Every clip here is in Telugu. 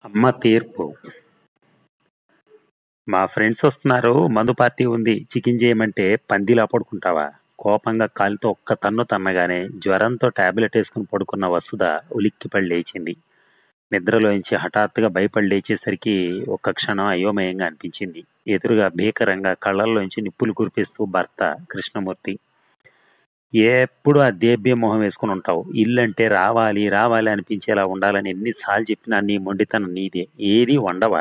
అమ్మ తీర్పు మా ఫ్రెండ్స్ వస్తున్నారు మందు పార్టీ ఉంది చికెన్ చేయమంటే పందిలా పడుకుంటావా కోపంగా కాలితో ఒక్క తన్ను తన్నగానే జ్వరంతో టాబ్లెట్ వేసుకుని పడుకున్న వసుధ ఉలిక్కిపడి లేచింది నిద్రలోంచి హఠాత్తుగా భయపడి లేచేసరికి ఒక్క క్షణం అయోమయంగా అనిపించింది ఎదురుగా భీకరంగా కళ్ళల్లోంచి నిప్పులు కురిపిస్తూ భర్త కృష్ణమూర్తి ఎప్పుడు ఆ దేవ్య మొహం వేసుకుని ఉంటావు ఇల్లంటే రావాలి రావాలి అనిపించేలా ఉండాలని ఎన్నిసార్లు చెప్పినా నీ మొండితనం నీదే ఏది వండవా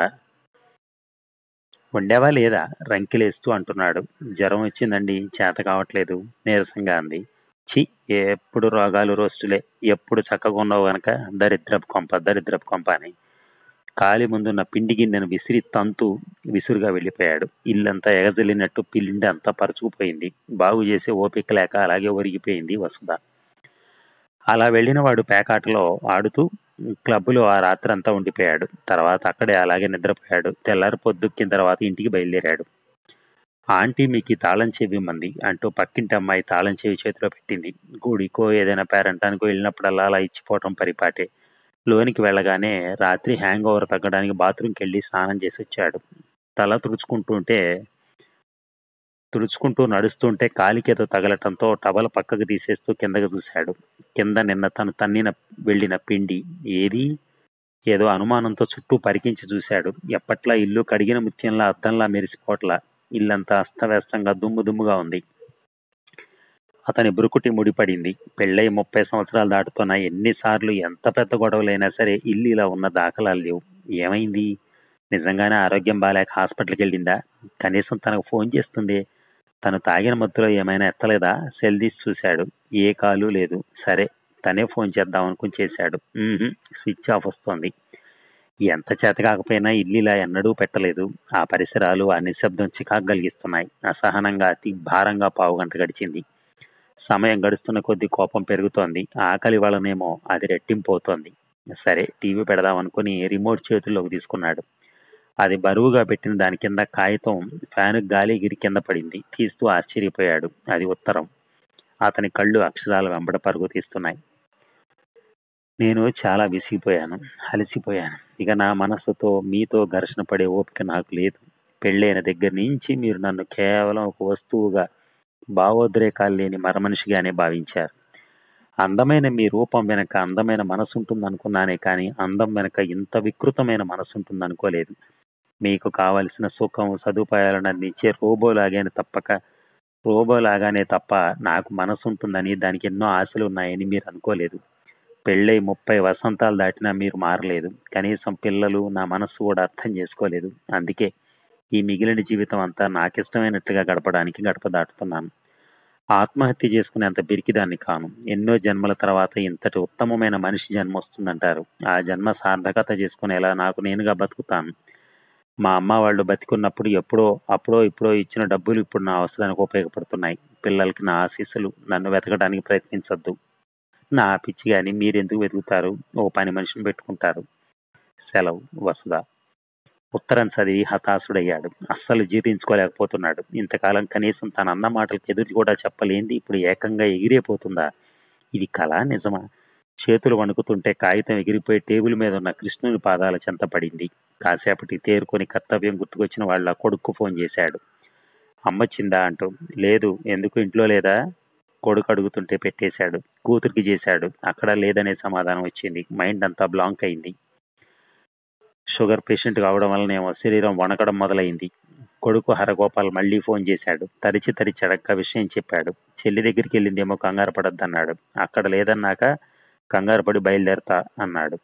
వండావా లేదా రంకెలేస్తూ అంటున్నాడు జ్వరం వచ్చిందండి చేత కావట్లేదు నీరసంగా అంది చి ఎప్పుడు రోగాలు రోస్టులే ఎప్పుడు చక్కగా ఉన్నావు గనక దరిద్రపు కొంప దరిద్రపు కొంప అని కాలి ముందున్న పిండి గిన్నెను విసిరి తంతు విసురుగా వెళ్ళిపోయాడు ఇల్లంతా ఎగజల్లినట్టు పిల్లిండి అంతా పరుచుకుపోయింది బాగు చేసే ఓపిక లేక అలాగే ఒరిగిపోయింది వసుధ అలా వెళ్ళిన వాడు పేకాటలో ఆడుతూ క్లబ్లో ఆ రాత్రి అంతా ఉండిపోయాడు తర్వాత అక్కడే అలాగే నిద్రపోయాడు తెల్లారి పొద్దుక్కిన తర్వాత ఇంటికి బయలుదేరాడు ఆంటీ మీకు ఈ తాళం చెవి మంది అంటూ పక్కింటి అమ్మాయి తాళం చెవి చేతిలో పెట్టింది గుడికో ఏదైనా పేరంటానికో వెళ్ళినప్పుడల్లా అలా ఇచ్చిపోవటం పరిపాటే లోనికి వెళ్ళగానే రాత్రి హ్యాంగ్ ఓవర్ తగ్గడానికి బాత్రూమ్కి వెళ్ళి స్నానం చేసి వచ్చాడు తల తుడుచుకుంటుంటే తుడుచుకుంటూ నడుస్తుంటే కాలికేదో తగలటంతో టవల పక్కకు తీసేస్తూ కిందకు చూశాడు కింద నిన్న తను తన్నిన వెళ్ళిన పిండి ఏది ఏదో అనుమానంతో చుట్టూ పరికించి చూశాడు ఎప్పట్లా ఇల్లు కడిగిన ముత్యంలా అద్దంలా మెరిసిపోట్లా ఇల్లంతా అస్తవ్యస్తంగా దుమ్ము దుమ్ముగా ఉంది అతని బురుకుటి ముడిపడింది పెళ్ళై ముప్పై సంవత్సరాలు దాటుతున్న ఎన్నిసార్లు ఎంత పెద్ద గొడవలైనా సరే ఇల్లు ఇలా ఉన్న దాఖలాలు లేవు ఏమైంది నిజంగానే ఆరోగ్యం బాగాలేక హాస్పిటల్కి వెళ్ళిందా కనీసం తనకు ఫోన్ చేస్తుంది తను తాగిన మత్తులో ఏమైనా ఎత్తలేదా సెల్ తీసి చూశాడు ఏ కాలు లేదు సరే తనే ఫోన్ చేద్దాం అనుకుని చేశాడు "మ్మ్హ్మ్, స్విచ్ ఆఫ్ వస్తోంది ఎంత చేత కాకపోయినా ఇల్లు ఇలా ఎన్నడూ పెట్టలేదు ఆ పరిసరాలు ఆ నిశ్శబ్దం చికాకు కలిగిస్తున్నాయి అసహనంగా అతి భారంగా పావుగంట గడిచింది సమయం గడుస్తున్న కొద్దీ కోపం పెరుగుతోంది ఆకలి వలనేమో అది రెట్టింపు అవుతోంది సరే టీవీ పెడదాం అనుకుని రిమోట్ చేతుల్లోకి తీసుకున్నాడు అది బరువుగా పెట్టిన దాని కింద కాగితం ఫ్యాను గాలి ఎగిరి కింద పడింది తీస్తూ ఆశ్చర్యపోయాడు అది ఉత్తరం అతని కళ్ళు అక్షరాలు వెంబడ పరుగు తీస్తున్నాయి నేను చాలా విసిగిపోయాను అలసిపోయాను ఇక నా మనస్సుతో మీతో ఘర్షణ పడే ఓపిక నాకు లేదు పెళ్ళైన దగ్గర నుంచి మీరు నన్ను కేవలం ఒక వస్తువుగా భావోద్రేకాలు లేని మరమనిషిగానే భావించారు అందమైన మీ రూపం వెనక అందమైన మనసు ఉంటుందనుకున్నానే కానీ అందం వెనక ఇంత వికృతమైన మనసు ఉంటుందనుకోలేదు మీకు కావలసిన సుఖం సదుపాయాలను అందించే రోబోలాగానే తప్పక రోబోలాగానే తప్ప నాకు మనసు ఉంటుందని దానికి ఎన్నో ఆశలు ఉన్నాయని మీరు అనుకోలేదు పెళ్ళై ముప్పై వసంతాలు దాటినా మీరు మారలేదు కనీసం పిల్లలు నా మనసు కూడా అర్థం చేసుకోలేదు అందుకే ఈ మిగిలిన జీవితం అంతా నాకిష్టమైనట్లుగా గడపడానికి గడప దాటుతున్నాను ఆత్మహత్య చేసుకునేంత పిరికిదాన్ని కాను ఎన్నో జన్మల తర్వాత ఇంతటి ఉత్తమమైన మనిషి జన్మ వస్తుందంటారు ఆ జన్మ సార్థకత చేసుకునేలా నాకు నేనుగా బతుకుతాను మా అమ్మ వాళ్ళు బతికున్నప్పుడు ఎప్పుడో అప్పుడో ఇప్పుడో ఇచ్చిన డబ్బులు ఇప్పుడు నా అవసరానికి ఉపయోగపడుతున్నాయి పిల్లలకి నా ఆశీస్సులు నన్ను వెతకడానికి ప్రయత్నించొద్దు నా పిచ్చి కానీ మీరెందుకు వెతుకుతారు ఓ పని మనిషిని పెట్టుకుంటారు సెలవు వసుధ ఉత్తరం చదివి హతాశుడయ్యాడు అస్సలు జీర్ణించుకోలేకపోతున్నాడు ఇంతకాలం కనీసం తన అన్న మాటలకు ఎదురు కూడా చెప్పలేంది ఇప్పుడు ఏకంగా ఎగిరిపోతుందా ఇది కళ నిజమా చేతులు వణుకుతుంటే కాగితం ఎగిరిపోయి టేబుల్ మీద ఉన్న కృష్ణుని పాదాల చెంత పడింది కాసేపటి తేరుకొని కర్తవ్యం గుర్తుకొచ్చిన వాళ్ళ కొడుకు ఫోన్ చేశాడు అమ్మచ్చిందా అంటూ లేదు ఎందుకు ఇంట్లో లేదా కొడుకు అడుగుతుంటే పెట్టేశాడు కూతురికి చేశాడు అక్కడ లేదనే సమాధానం వచ్చింది మైండ్ అంతా బ్లాంక్ అయింది షుగర్ పేషెంట్ కావడం వల్లనేమో శరీరం వణకడం మొదలైంది కొడుకు హరగోపాల్ మళ్ళీ ఫోన్ చేశాడు తరిచి తరిచి అడక్క విషయం చెప్పాడు చెల్లి దగ్గరికి వెళ్ళిందేమో కంగారు పడొద్దన్నాడు అక్కడ లేదన్నాక కంగారు పడి బయలుదేరతా అన్నాడు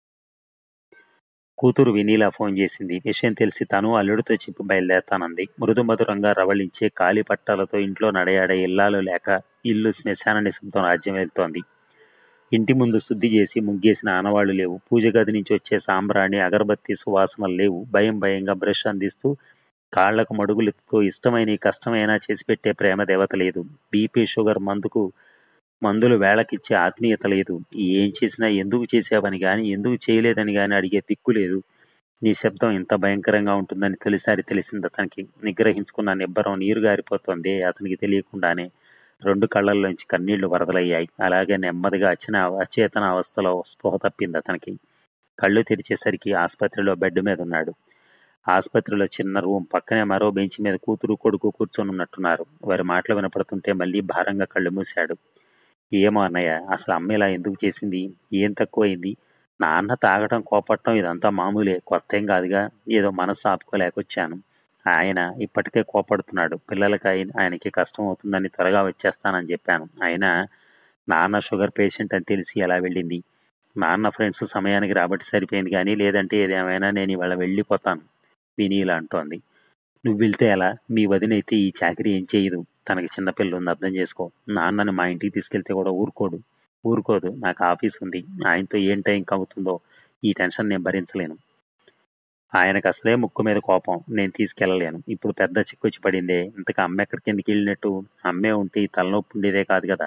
కూతురు వినీలా ఫోన్ చేసింది విషయం తెలిసి తను అల్లుడితో చెప్పి బయలుదేరతానంది మృదు మధురంగా రవళించే కాలి పట్టాలతో ఇంట్లో నడయాడే ఇల్లాలు లేక ఇల్లు శ్మశాన నిశబ్దం రాజ్యం వెళ్తోంది ఇంటి ముందు శుద్ధి చేసి ముగ్గేసిన ఆనవాళ్లు లేవు పూజ గది నుంచి వచ్చే సాంబ్రాణి అగరబత్తి సువాసనలు లేవు భయం భయంగా బ్రష్ అందిస్తూ కాళ్లకు మడుగులెత్తుతూ ఇష్టమైన కష్టమైనా చేసి పెట్టే ప్రేమ దేవత లేదు బీపీ షుగర్ మందుకు మందులు వేళకిచ్చే ఆత్మీయత లేదు ఏం చేసినా ఎందుకు చేసావని కానీ ఎందుకు చేయలేదని కానీ అడిగే దిక్కు లేదు నీ శబ్దం ఇంత భయంకరంగా ఉంటుందని తొలిసారి తెలిసింది అతనికి నిగ్రహించుకున్న నిబ్బరం నీరు గారిపోతోంది అతనికి తెలియకుండానే రెండు కళ్ళల్లోంచి కన్నీళ్లు వరదలయ్యాయి అలాగే నెమ్మదిగా అచిన అచేతన అవస్థలో స్పృహ తప్పింది అతనికి కళ్ళు తెరిచేసరికి ఆసుపత్రిలో బెడ్ మీద ఉన్నాడు ఆసుపత్రిలో చిన్న రూమ్ పక్కనే మరో బెంచ్ మీద కూతురు కొడుకు కూర్చొని ఉన్నట్టున్నారు వారి మాటలు వినపడుతుంటే మళ్ళీ భారంగా కళ్ళు మూశాడు ఏమో అన్నయ్య అసలు అమ్మ ఇలా ఎందుకు చేసింది ఏం తక్కువైంది నాన్న తాగటం కోపట్టడం ఇదంతా మామూలే కొత్త ఏం కాదుగా ఏదో మనసు ఆపుకోలేకొచ్చాను ఆయన ఇప్పటికే కోపడుతున్నాడు పిల్లలకి ఆయన ఆయనకి కష్టం అవుతుందని త్వరగా వచ్చేస్తానని చెప్పాను ఆయన నాన్న షుగర్ పేషెంట్ అని తెలిసి ఎలా వెళ్ళింది నాన్న ఫ్రెండ్స్ సమయానికి రాబట్టి సరిపోయింది కానీ లేదంటే ఏదేమైనా నేను ఇవాళ వెళ్ళిపోతాను వినీలా అంటోంది నువ్వు వెళ్తే ఎలా మీ వదినైతే ఈ చాకరీ ఏం చేయదు తనకి చిన్నపిల్ల ఉంది అర్థం చేసుకో నాన్నని మా ఇంటికి తీసుకెళ్తే కూడా ఊరుకోడు ఊరుకోదు నాకు ఆఫీస్ ఉంది ఆయనతో ఏం టైం అవుతుందో ఈ టెన్షన్ నేను భరించలేను ఆయనకు అసలే ముక్కు మీద కోపం నేను తీసుకెళ్ళలేను ఇప్పుడు పెద్ద చిక్కొచ్చి పడిందే ఇంతకు అమ్మ ఎక్కడికి ఎందుకు వెళ్ళినట్టు అమ్మే ఉంటే ఈ తలనొప్పి ఉండేదే కాదు కదా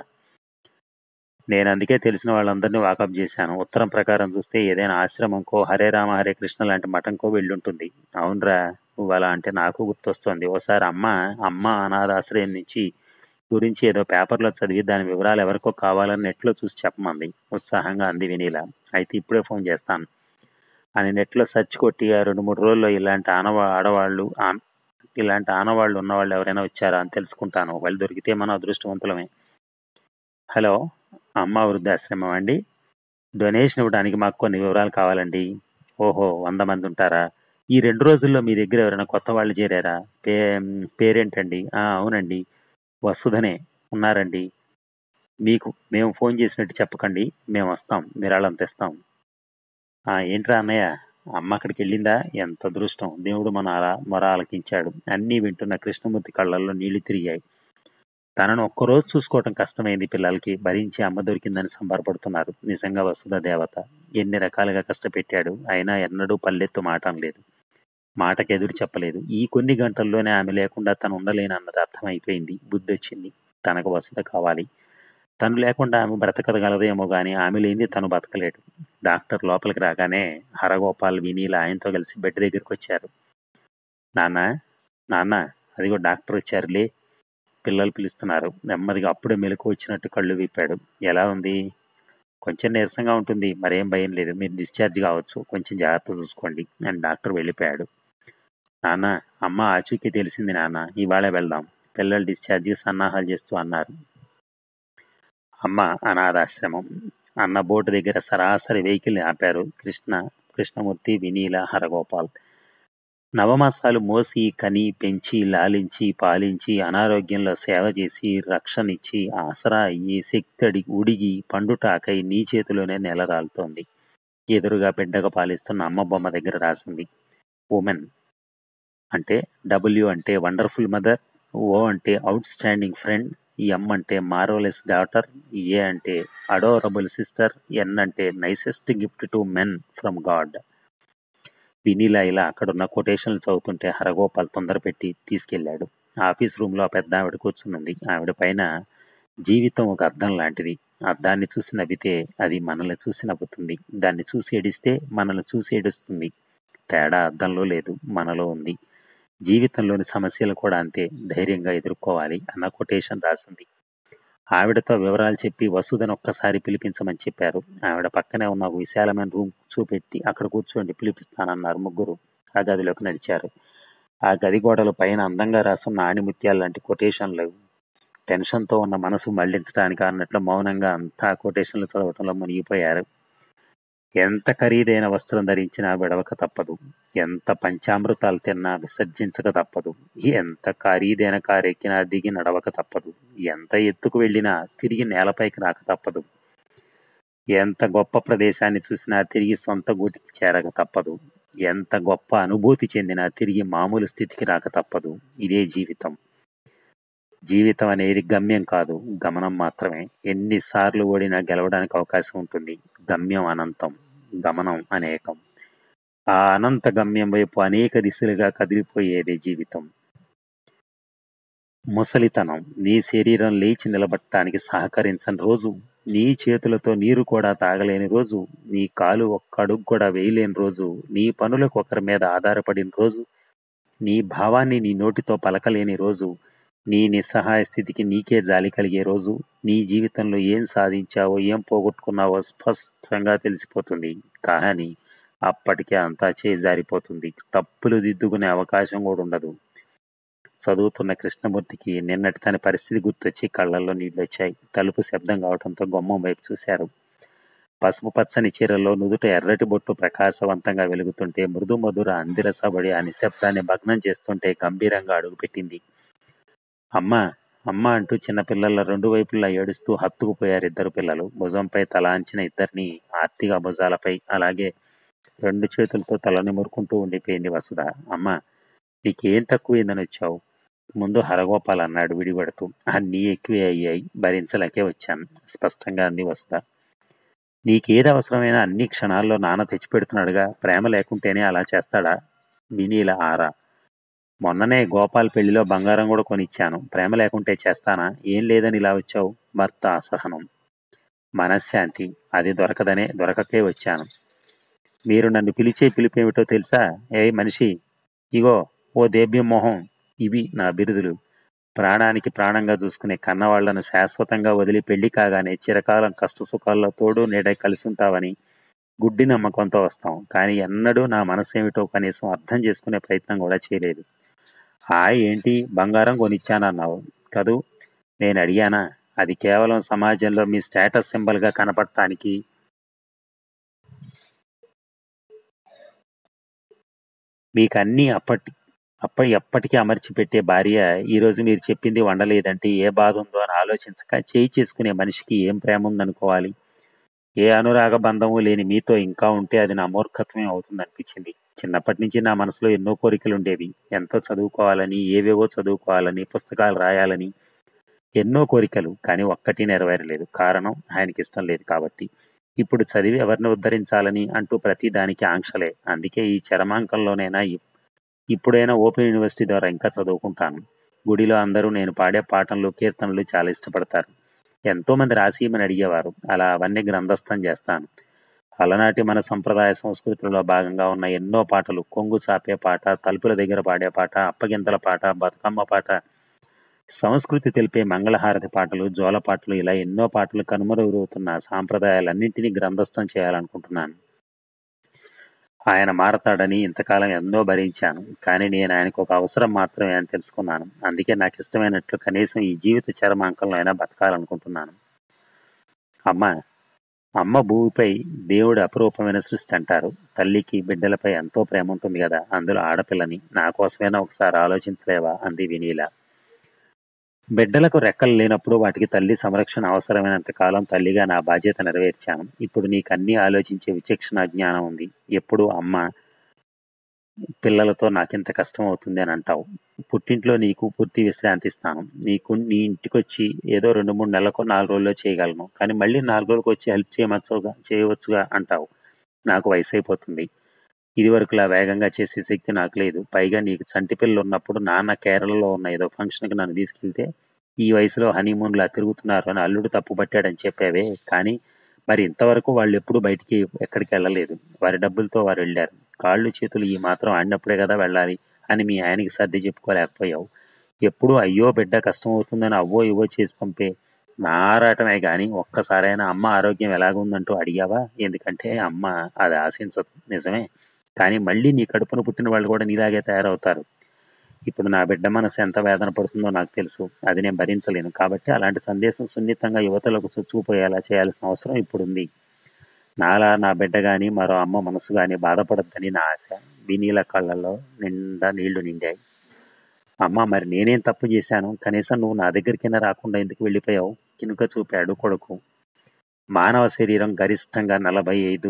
నేను అందుకే తెలిసిన వాళ్ళందరినీ వాకప్ చేశాను ఉత్తరం ప్రకారం చూస్తే ఏదైనా ఆశ్రమంకో హరే రామ హరే కృష్ణ లాంటి మఠంకో వెళ్ళుంటుంది అవునరా నువ్వు అలా అంటే నాకు గుర్తొస్తోంది ఓసారి అమ్మ అమ్మ అనాథాశ్రయం నుంచి గురించి ఏదో పేపర్లో చదివి దాని వివరాలు ఎవరికో కావాలని నెట్లో చూసి చెప్పమంది ఉత్సాహంగా అంది వినీల అయితే ఇప్పుడే ఫోన్ చేస్తాను అని నెట్లో సెర్చ్ కొట్టి ఆ రెండు మూడు రోజుల్లో ఇలాంటి ఆనవా ఆడవాళ్ళు ఆన్- ఇలాంటి ఆనవాళ్ళు ఉన్నవాళ్ళు ఎవరైనా వచ్చారా అని తెలుసుకుంటాను వాళ్ళు దొరికితే మన అదృష్టవంతులమే హలో అమ్మ వృద్ధాశ్రమం అండి డొనేషన్ ఇవ్వడానికి మాకు కొన్ని వివరాలు కావాలండి ఓహో వంద మంది ఉంటారా ఈ రెండు రోజుల్లో మీ దగ్గర ఎవరైనా కొత్త వాళ్ళు చేరారా పే పేరేంటండి "ఆ, అవునండి వసుధనే ఉన్నారండి మీకు మేము ఫోన్ చేసినట్టు చెప్పకండి మేము వస్తాం విరాళం తెస్తాం "ఆ, ఏంట్రా అన్నయ్య అమ్మ అక్కడికి వెళ్ళిందా ఎంత అదృష్టం దేవుడు మన అలా- మొర ఆలకించాడు అన్నీ వింటున్న కృష్ణమూర్తి కళ్ళల్లో నీళ్లు తిరిగాయి తనను ఒక్కరోజు చూసుకోవటం కష్టమైంది పిల్లలకి భరించి అమ్మ దొరికిందని సంబరపడుతున్నారు నిజంగా వసుధ దేవత ఎన్ని రకాలుగా కష్టపెట్టాడు అయినా ఎన్నడూ పల్లెత్తు మాట అనలేదు మాటకి ఎదురు చెప్పలేదు ఈ కొన్ని గంటల్లోనే ఆమె లేకుండా తను ఉండలేను అన్నది అర్థమైపోయింది బుద్ధి వచ్చింది తనకు వసుధ కావాలి తను లేకుండా ఆమె బ్రతకగలదేమో గాని ఆమె లేనిది తను బతకలేడు డాక్టర్ లోపలికి రాగానే హరగోపాల్ వినీల ఆయనతో కలిసి బెడ్ దగ్గరికి వచ్చారు నాన్న నాన్న అదిగో డాక్టర్ వచ్చారులే పిల్లలు పిలుస్తున్నారు నెమ్మదిగా అప్పుడే మెలకు వచ్చినట్టు కళ్ళు విప్పాడు ఎలా ఉంది కొంచెం నీరసంగా ఉంటుంది మరేం భయం లేదు మీరు డిశ్చార్జ్ కావచ్చు కొంచెం జాగ్రత్త చూసుకోండి అని డాక్టర్ వెళ్ళిపోయాడు నాన్న అమ్మ ఆచూకీ తెలిసింది నాన్న ఇవాళ వెళ్దాం పిల్లలు డిశ్చార్జ్కి సన్నాహాలు చేస్తూ అన్నారు అమ్మ అనాథాశ్రమం అన్న బోటు దగ్గర సరాసరి వెహికల్ని ఆపారు కృష్ణ కృష్ణమూర్తి వినీల హరగోపాల్ నవమాసాలు మోసి కని పెంచి లాలించి పాలించి అనారోగ్యంలో సేవ చేసి రక్షణిచ్చి ఆసరా అయ్యి శక్తడి ఉడిగి పండుటాకై నీ చేతిలోనే నెలరాలుతోంది ఎదురుగా బిడ్డగా పాలిస్తున్న అమ్మ బొమ్మ దగ్గర రాసింది ఉమెన్ అంటే డబ్ల్యూ అంటే వండర్ఫుల్ మదర్ ఓ అంటే అవుట్ స్టాండింగ్ ఫ్రెండ్ ఎం అంటే మార్వలెస్ డాటర్ ఏ అంటే అడోరబుల్ సిస్టర్ ఎన్ అంటే nicest gift to men from god వినీలా ఇలా అక్కడున్న కొటేషన్లు చదువుతుంటే హరగోపాల్ తొందర పెట్టి తీసుకెళ్లాడు ఆఫీస్ రూమ్ లో ఆ పెద్ద ఆవిడ కూర్చునుంది ఆవిడ పైన జీవితం ఒక అద్దం లాంటిది అద్దాన్ని చూసి నవ్వితే అది మనల్ని చూసి నవ్వుతుంది దాన్ని చూసి ఏడిస్తే మనల్ని చూసి ఏడుస్తుంది తేడా అద్దంలో లేదు మనలో ఉంది జీవితంలోని సమస్యలు కూడా అంతే ధైర్యంగా ఎదుర్కోవాలి అన్న కొటేషన్ రాసింది ఆవిడతో వివరాలు చెప్పి వసుధను ఒక్కసారి పిలిపించమని చెప్పారు ఆవిడ పక్కనే ఉన్న ఒక విశాలమైన రూమ్ చూపెట్టి అక్కడ కూర్చోండి పిలిపిస్తానన్నారు ముగ్గురు ఆ గదిలోకి నడిచారు ఆ గది గోడల పైన అందంగా రాసున్న ఆణిముత్యాలు లాంటి కొటేషన్లు టెన్షన్తో ఉన్న మనసు మళ్లించడానికి అన్నట్లు మౌనంగా అంతా కొటేషన్లు చదవటంలో మునిగిపోయారు ఎంత ఖరీదైన వస్త్రం ధరించినా విడవక తప్పదు ఎంత పంచామృతాలు తిన్నా విసర్జించక తప్పదు ఎంత ఖరీదైన కారెక్కినా దిగి నడవక తప్పదు ఎంత ఎత్తుకు వెళ్ళినా తిరిగి నేలపైకి రాక తప్పదు ఎంత గొప్ప ప్రదేశాన్ని చూసినా తిరిగి సొంత గూటికి చేరక తప్పదు ఎంత గొప్ప అనుభూతి చెందినా తిరిగి మామూలు స్థితికి రాక తప్పదు ఇదే జీవితం జీవితం అనేది గమ్యం కాదు గమనం మాత్రమే ఎన్నిసార్లు ఓడినా గెలవడానికి అవకాశం ఉంటుంది గమ్యం అనంతం గమనం అనేకం ఆ అనంత గమ్యం వైపు అనేక దిశలుగా కదిలిపోయేదే జీవితం ముసలితనం నీ శరీరం లేచి నిలబడటానికి సహకరించని రోజు నీ చేతులతో నీరు కూడా తాగలేని రోజు నీ కాలు ఒక్క అడుగు కూడా వేయలేని రోజు నీ పనులకు ఒకరి మీద ఆధారపడిన రోజు నీ భావాన్ని నీ నోటితో పలకలేని రోజు నీ నిస్సహాయ స్థితికి నీకే జాలి కలిగే రోజు నీ జీవితంలో ఏం సాధించావో ఏం పోగొట్టుకున్నావో స్పష్టంగా తెలిసిపోతుంది కానీ అప్పటికే అంతా చేజారిపోతుంది తప్పులు దిద్దుకునే అవకాశం కూడా ఉండదు చదువుతున్న కృష్ణమూర్తికి నిన్నటి తన పరిస్థితి గుర్తొచ్చి కళ్ళల్లో నీళ్లు వచ్చాయి తలుపు శబ్దం కావడంతో గుమ్మం వైపు చూశారు పసుపు పచ్చని చీరలో నుదుట ఎర్రటి బొట్టు ప్రకాశవంతంగా వెలుగుతుంటే మృదు మధుర అందిరసబడి ఆ నిశ్శబ్దాన్ని భగ్నం చేస్తుంటే గంభీరంగా అడుగుపెట్టింది అమ్మ అమ్మ అంటూ చిన్నపిల్లల రెండు వైపులా ఏడుస్తూ హత్తుకుపోయారు ఇద్దరు పిల్లలు భుజంపై తలాంచిన ఇద్దరిని ఆర్తిగా భుజాలపై అలాగే రెండు చేతులతో తల నిమురుకుంటూ ఉండిపోయింది వసుధ అమ్మ నీకేం తక్కువైందని వచ్చావు ముందు హరగోపాల్ అన్నాడు విడిపడుతూ అన్నీ ఎక్కువే అయ్యాయి భరించలేకే వచ్చాను స్పష్టంగా అంది వసుధ నీకేది అవసరమైనా అన్ని క్షణాల్లో నాన్న తెచ్చిపెడుతున్నాడుగా ప్రేమ లేకుంటేనే అలా చేస్తాడా వినీల ఆరా మొన్ననే గోపాల్ పెళ్లిలో బంగారం కూడా కొనిచ్చాను ప్రేమ లేకుంటే చేస్తానా ఏం లేదని ఇలా వచ్చావు భర్త అసహనం మనశ్శాంతి అది దొరకదనే దొరకకే వచ్చాను మీరు నన్ను పిలిచే పిలిపేమిటో తెలుసా ఏ మనిషి ఇగో ఓ దేవ్యం మొహం ఇవి నా బిరుదులు ప్రాణానికి ప్రాణంగా చూసుకునే కన్నవాళ్లను శాశ్వతంగా వదిలి పెళ్లి కాగానే చిరకాలం కష్ట సుఖాల్లో తోడు నీడై కలిసి ఉంటావని గుడ్డి నమ్మకంతో వస్తాం కానీ ఎన్నడూ నా మనసు ఏమిటో కనీసం అర్థం చేసుకునే ప్రయత్నం కూడా చేయలేదు హాయ్ ఏంటి బంగారం కొనిచ్చానన్నావు కదూ నేను అడిగానా అది కేవలం సమాజంలో మీ స్టేటస్ సింబల్గా కనపడటానికి మీకు అన్నీ అప్పటి అప్పటి ఎప్పటికీ అమర్చి పెట్టే భార్య ఈరోజు మీరు చెప్పింది వండలేదంటే ఏ బాధ ఉందో అని ఆలోచించక చేయి చేసుకునే మనిషికి ఏం ప్రేమ ఉందనుకోవాలి ఏ అనురాగ బంధము లేని మీతో ఇంకా ఉంటే అది నా మూర్ఖత్వమే అవుతుంది అనిపించింది చిన్నప్పటి నుంచి నా మనసులో ఎన్నో కోరికలు ఉండేవి ఎంతో చదువుకోవాలని ఏవేవో చదువుకోవాలని పుస్తకాలు రాయాలని ఎన్నో కోరికలు కానీ ఒక్కటి నెరవేరలేదు కారణం ఆయనకి ఇష్టం లేదు కాబట్టి ఇప్పుడు చదివి ఎవరిని ఉద్ధరించాలని అంటూ ప్రతి దానికి ఆంక్షలే అందుకే ఈ చరమాంకంలోనైనా ఇప్- ఇప్పుడైనా ఓపెన్ యూనివర్సిటీ ద్వారా ఇంకా చదువుకుంటాను గుడిలో అందరూ నేను పాడే పాటలు కీర్తనలు చాలా ఇష్టపడతారు ఎంతో మంది రాసియమని అడిగేవారు అలా అవన్నీ గ్రంథస్థం చేస్తాను అలనాటి మన సంప్రదాయ సంస్కృతిలో భాగంగా ఉన్న ఎన్నో పాటలు కొంగు చాపే పాట తలుపుల దగ్గర పాడే పాట అప్పగింతల పాట బతుకమ్మ పాట సంస్కృతి తెలిపే మంగళహారతి పాటలు జోల పాటలు ఇలా ఎన్నో పాటలు కనుమరుగవుతున్న సాంప్రదాయాలన్నింటినీ గ్రంథస్థం చేయాలనుకుంటున్నాను ఆయన మారతాడని ఇంతకాలం ఎన్నో భరించాను కానీ నేను ఆయనకు ఒక అవసరం మాత్రమే అని తెలుసుకున్నాను అందుకే నాకు ఇష్టమైనట్లు కనీసం ఈ జీవిత చరమాంకంలో అయినా బతకాలనుకుంటున్నాను అమ్మ అమ్మ భూమిపై దేవుడి అపురూపమైన సృష్టి అంటారు తల్లికి బిడ్డలపై ఎంతో ప్రేమ ఉంటుంది కదా అందులో ఆడపిల్లని నా కోసమైనా ఒకసారి ఆలోచించలేవా అంది వినీల బిడ్డలకు రెక్కలు లేనప్పుడు వాటికి తల్లి సంరక్షణ అవసరమైనంత కాలం తల్లిగా నా బాధ్యత నెరవేర్చాను ఇప్పుడు నీకు అన్ని ఆలోచించే విచక్షణ జ్ఞానం ఉంది ఎప్పుడు అమ్మ పిల్లలతో నాకింత కష్టం అవుతుంది అని అంటావు పుట్టింట్లో నీకు పూర్తి విశ్రాంతి ఇస్తాను నీకు నీ ఇంటికి వచ్చి ఏదో రెండు మూడు నెలలకు నాలుగు రోజుల్లో చేయగలను కానీ మళ్ళీ నాలుగు రోజులకు వచ్చి హెల్ప్ చేయవచ్చుగా చేయవచ్చుగా అంటావు నాకు వయసు అయిపోతుంది ఇది వరకులా వేగంగా చేసే శక్తి నాకు లేదు పైగా నీకు చంటి పిల్లలు ఉన్నప్పుడు నాన్న కేరళలో ఉన్న ఏదో ఫంక్షన్కి నన్ను తీసుకెళ్తే ఈ వయసులో హనీమూన్లా తిరుగుతున్నారు అని అల్లుడు తప్పు పట్టాడని చెప్పావే కానీ మరి ఇంతవరకు వాళ్ళు ఎప్పుడు బయటికి ఎక్కడికి వెళ్ళలేదు వారి డబ్బులతో వారు వెళ్ళారు కాళ్ళు చేతులు ఈ మాత్రం ఆడినప్పుడే కదా వెళ్ళాలి అని మీ ఆయనకి సర్ది చెప్పుకోలేకపోయావు ఎప్పుడు అయ్యో బిడ్డ కష్టం అవుతుందని అవ్వో ఇవ్వో చేసి పంపే నా ఆరాటమే కానీ ఒక్కసారైనా అమ్మ ఆరోగ్యం ఎలాగుందంటూ అడిగావా ఎందుకంటే అమ్మ అది ఆశించదు నిజమే కానీ మళ్ళీ నీ కడుపున పుట్టిన వాళ్ళు కూడా నీలాగే తయారవుతారు ఇప్పుడు నా బిడ్డ మనసు ఎంత వేదన పడుతుందో నాకు తెలుసు అది నేను భరించలేను కాబట్టి అలాంటి సందేశం సున్నితంగా యువతలకు చొచ్చుకుపోయేలా చేయాల్సిన అవసరం ఇప్పుడుంది నాలా నా బిడ్డ గాని మరో అమ్మ మనసు గాని బాధపడద్దని నా ఆశ వినీల కళ్ళల్లో నిండా నీళ్లు నిండాయి అమ్మ మరి నేనేం తప్పు చేశాను కనీసం నువ్వు నా దగ్గరికైనా రాకుండా ఎందుకు వెళ్ళిపోయావు కినుక చూపాడు కొడుకు మానవ శరీరం గరిష్టంగా నలభై ఐదు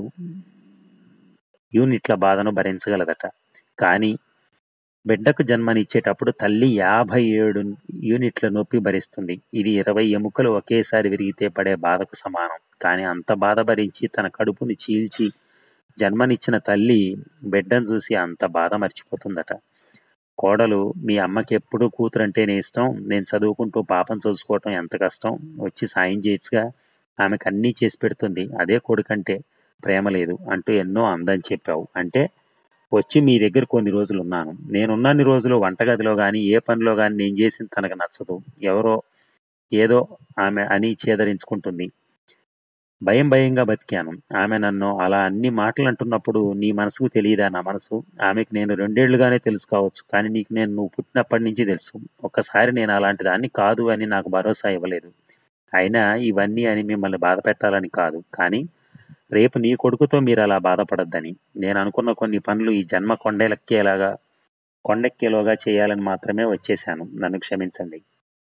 యూనిట్ల బాధను భరించగలదట కానీ బిడ్డకు జన్మనిచ్చేటప్పుడు తల్లి యాభై ఏడు యూనిట్ల నొప్పి భరిస్తుంది ఇది ఇరవై ఎముకలు ఒకేసారి విరిగితే పడే బాధకు సమానం కానీ అంత బాధ భరించి తన కడుపుని చీల్చి జన్మనిచ్చిన తల్లి బిడ్డను చూసి అంత బాధ మర్చిపోతుందట కోడలు మీ అమ్మకి ఎప్పుడూ కూతురంటేనే ఇష్టం నేను చదువుకుంటూ పాపం చూసుకోవటం ఎంత కష్టం వచ్చి సాయం చేయొచ్చుగా ఆమెకు అన్నీ చేసి పెడుతుంది అదే కొడుకంటే ప్రేమ లేదు అంటూ ఎన్నో అందని చెప్పావు అంటే వచ్చి మీ దగ్గర కొన్ని రోజులు ఉన్నాను నేనున్నన్ని రోజులు వంటగదిలో కానీ ఏ పనిలో కానీ నేను చేసింది తనకు నచ్చదు ఎవరో ఏదో ఆమె అని చేదరించుకుంటుంది భయం భయంగా బతికాను ఆమె నన్ను అలా అన్ని మాటలు అంటున్నప్పుడు నీ మనసుకు తెలియదా నా మనసు ఆమెకు నేను రెండేళ్లుగానే తెలుసు కావచ్చు కానీ నీకు నేను నువ్వు పుట్టినప్పటి నుంచి తెలుసు ఒక్కసారి నేను అలాంటి దాన్ని కాదు అని నాకు భరోసా ఇవ్వలేదు అయినా ఇవన్నీ అని మిమ్మల్ని బాధ పెట్టాలని కాదు కానీ రేపు నీ కొడుకుతో మీరు అలా బాధపడద్దని నేను అనుకున్న కొన్ని పనులు ఈ జన్మ కొండెలెక్కేలాగా కొండెక్కేలోగా చేయాలని మాత్రమే వచ్చేశాను నన్ను క్షమించండి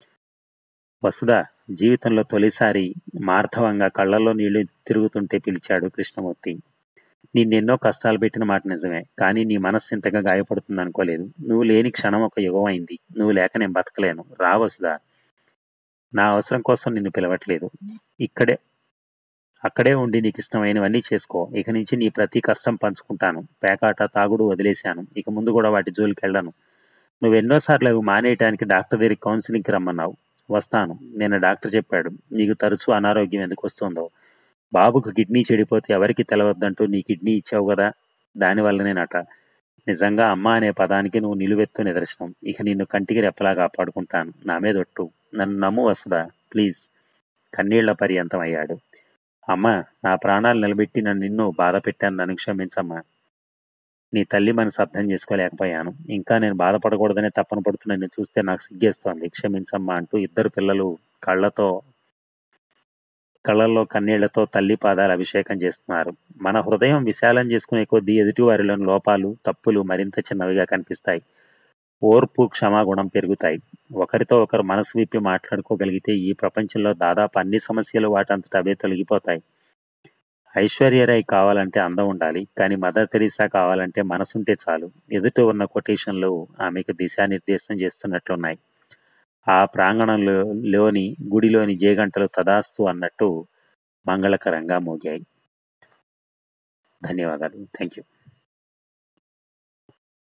వసుధ జీవితంలో తొలిసారి మార్ధవంగా కళ్ళల్లో నీళ్లు తిరుగుతుంటే పిలిచాడు కృష్ణమూర్తి నిన్నెన్నో కష్టాలు పెట్టిన మాట నిజమే కానీ నీ మనస్సు ఇంతగా గాయపడుతుంది అనుకోలేదు నువ్వు లేని క్షణం ఒక యుగం అయింది నువ్వు లేక నేను బతకలేను రా వసుధ నా అవసరం కోసం నిన్ను పిలవట్లేదు ఇక్కడే అక్కడే ఉండి నీకు ఇష్టమైనవన్నీ చేసుకో ఇక నుంచి నీ ప్రతి కష్టం పంచుకుంటాను పేకాట తాగుడు వదిలేశాను ఇక ముందు కూడా వాటి జోలికి వెళ్ళను నువ్వు ఎన్నోసార్లు అవి మానేయటానికి డాక్టర్ దగ్గరికి కౌన్సిలింగ్కి రమ్మన్నావు వస్తాను నేను డాక్టర్ చెప్పాడు నీకు తరచూ అనారోగ్యం ఎందుకు వస్తుందో బాబుకు కిడ్నీ చెడిపోతే ఎవరికి తెలవద్దంటూ నీ కిడ్నీ ఇచ్చావు కదా దానివల్లనేనట నిజంగా అమ్మ అనే పదానికి నువ్వు నిలువెత్తు నిదర్శనం ఇక నిన్ను కంటికి రెప్పలా కాపాడుకుంటాను నా మీద ఒట్టు నన్ను నమ్ము వస్తుందా ప్లీజ్ కన్నీళ్ల పర్యంతం అయ్యాడు అమ్మా నా ప్రాణాలు నిలబెట్టి నన్ను నిన్ను బాధ పెట్టాను నన్ను క్షమించమ్మా నీ తల్లి మనసు అర్థం చేసుకోలేకపోయాను ఇంకా నేను బాధపడకూడదనే తప్పన పడుతున్న నిన్ను చూస్తే నాకు సిగ్గేస్తోంది క్షమించమ్మా అంటూ ఇద్దరు పిల్లలు కళ్ళతో కళ్ళల్లో కన్నీళ్లతో తల్లి పాదాలు అభిషేకం చేస్తున్నారు మన హృదయం విశాలం చేసుకునే కొద్దీ ఎదుటివారిలోని లోపాలు తప్పులు మరింత చిన్నవిగా కనిపిస్తాయి ఓర్పు క్షమాగుణం పెరుగుతాయి ఒకరితో ఒకరు మనసు విప్పి మాట్లాడుకోగలిగితే ఈ ప్రపంచంలో దాదాపు అన్ని సమస్యలు వాటంతట అవే తొలగిపోతాయి ఐశ్వర్యరాయ్ కావాలంటే అందం ఉండాలి కానీ మదర్ తెరీసా కావాలంటే మనసుంటే చాలు ఎదుట ఉన్న కొటేషన్లు ఆమెకు దిశానిర్దేశం చేస్తున్నట్లున్నాయి ఆ ప్రాంగణంలో లోని గుడిలోని జేగంటలు తదాస్తు అన్నట్టు మంగళకరంగా మోగాయి ధన్యవాదాలు థ్యాంక్ యూ